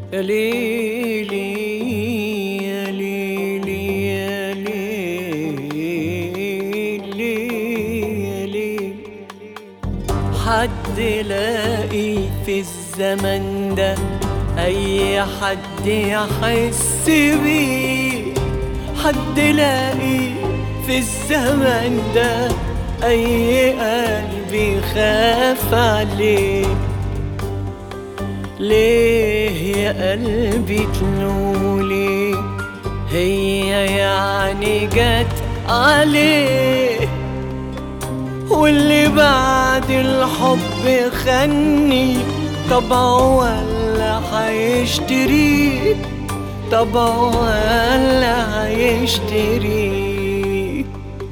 يا ليلي يا ليلي يا ليلي يا ليلي حد لاقي في الزمن ده أي حد يحس بيه حد لاقي في الزمن ده أي قلب يخاف عليه ليه يا قلبي تلولي هي يعني جت عليه واللي بعد الحب خني طبعه ولا هيشتريه طبعه ولا هيشتريه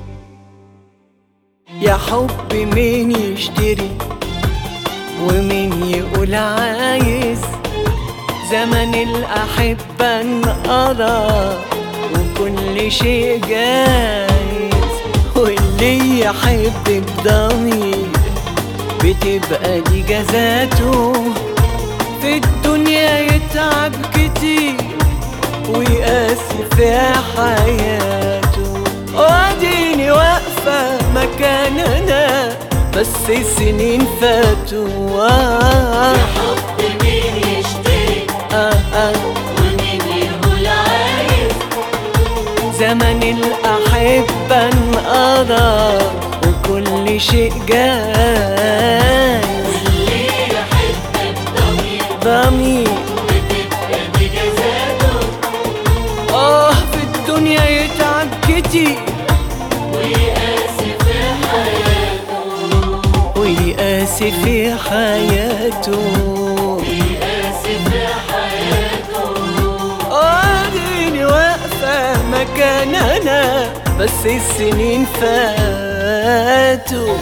يا حب مين يشتري ومين يقول عايز زمن الأحبة انقضى وكل شيء جايز واللي يحب بضمير بتبقى دي جزاته في الدنيا يتعب كتير ويقاسي في حياته واديني واقفة مكاننا بس السنين فاتوا آه حب مين يشتري آه آه ومين يقول عايز زمن الأحبة انقضى وكل شيء جاي اللي يحب الضمير ضمير بتبقى بجزاته آه في الدنيا يتعب كتير ويقاسي في حياته ويقاسي في حياته ويقاسي في حياته اديني واقفة مكاننا بس السنين فاتوا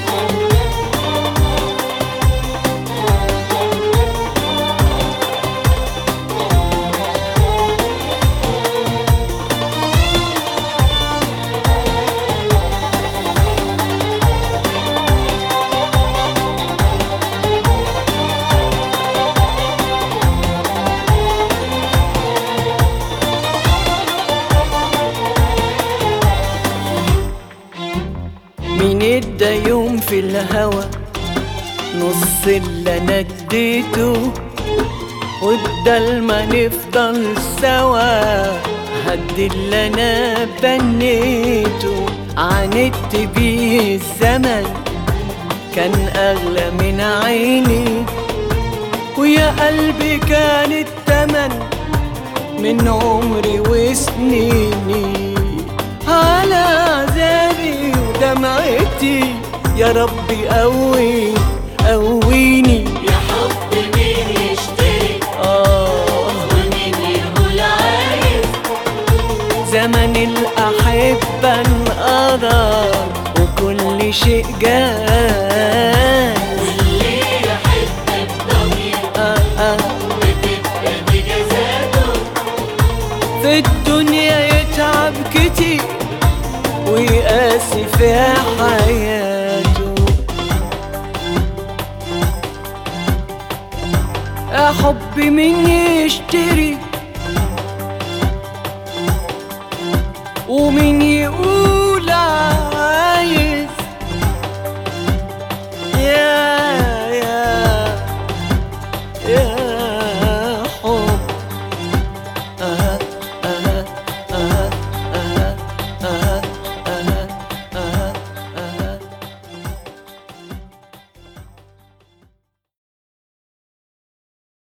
مين ادى يوم في الهوى نص اللي انا اديته وبدل ما نفضل سوا هد اللي انا بنيته عاندت بيه الزمن كان اغلى من عيني ويا قلبي كان التمن من عمري وسنيني على عذابي ودمعتي يا ربي قوي قويني يا حب مين يشتري آه ومين يقول عايز زمن الأحبة انقضى وكل شيء جاي واللي يحب الضمير آه آه بتبقى بجزاته في الدنيا يتعب كتير ويقاسي في حياته يا حب مين يشتري ومين